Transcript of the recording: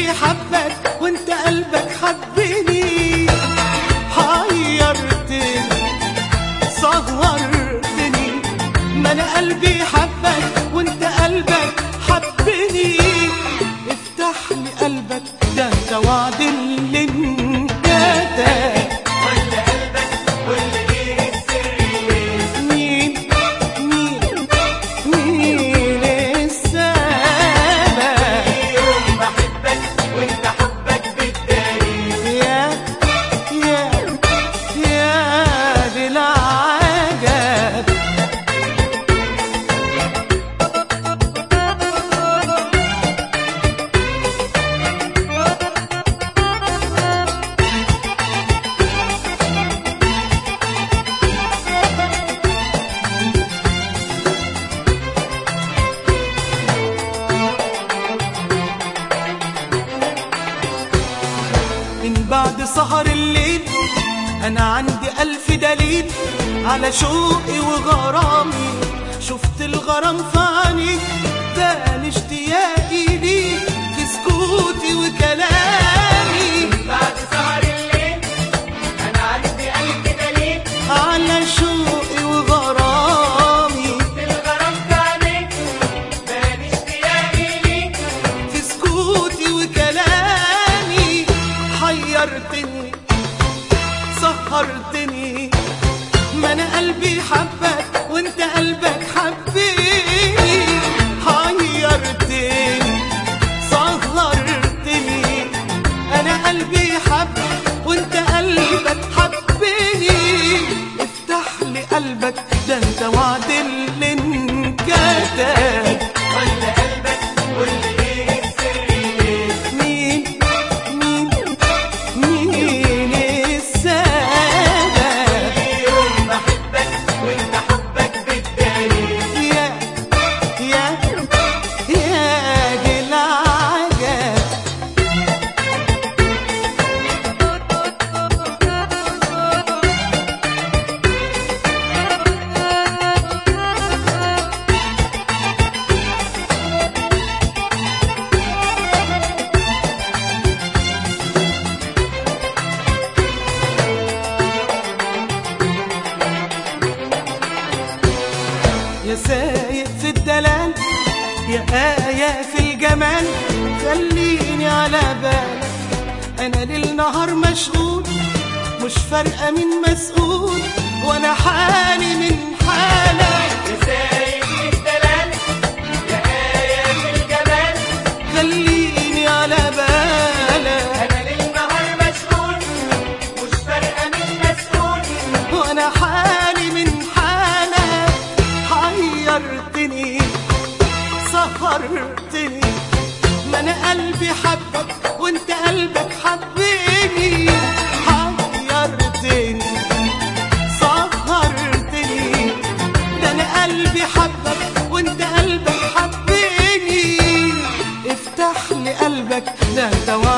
حبك وانت قلبك حبني حيرتني صغرتني ما انا قلبي حبك وانت قلبك حبني افتح لي قلبك ده انت وعد اللي انكتب ولا قلبك ولا ايه السر ليه مين مين مين السبب يوم بحبك وانت حبك بالتاريخ يا يا يا دي العجب من بعد سهر الليل انا عندي الف دليل على شوقي وغرامي شفت الغرام في عينيك ده اشتياقي ليك في سكوتي وكلامي بعد سهر الليل انا عندي قلب دليل على شوقي وغرامي الغرام في عينيك بان اشتياقي ليك في سكوتي وكلامي حيرتني سهرتني ما انا قلبي حبك وانت قلبك حبني حيرتني سهرتني انا قلبي حبك وانت قلبك حبني افتح لي قلبك ده انت وعد اللي انكتب ولا قلبك ولا ايه السر ليه مين مين مين السبب يوم بحبك وانت حبك بالتاريخ يا يا يا دي العجب يا سايق في الدلال يا آية في الجمال خليني على بالك أنا ليل نهار مشغول مش فارقة مين مسؤول وأنا حالي من حالك يا سايق الدلال يا آية في الجمال خليني على بالك انا ليل نهار مشغول مش فارقه مين مسؤول وأنا حالي من حالك حيرتني سهرتني ما أنا قلبي حبك وأنت قلبك حبني حيرتني سهرتني ده أنا قلبي حبك وأنت قلبك حبني افتح لي قلبك ده أنت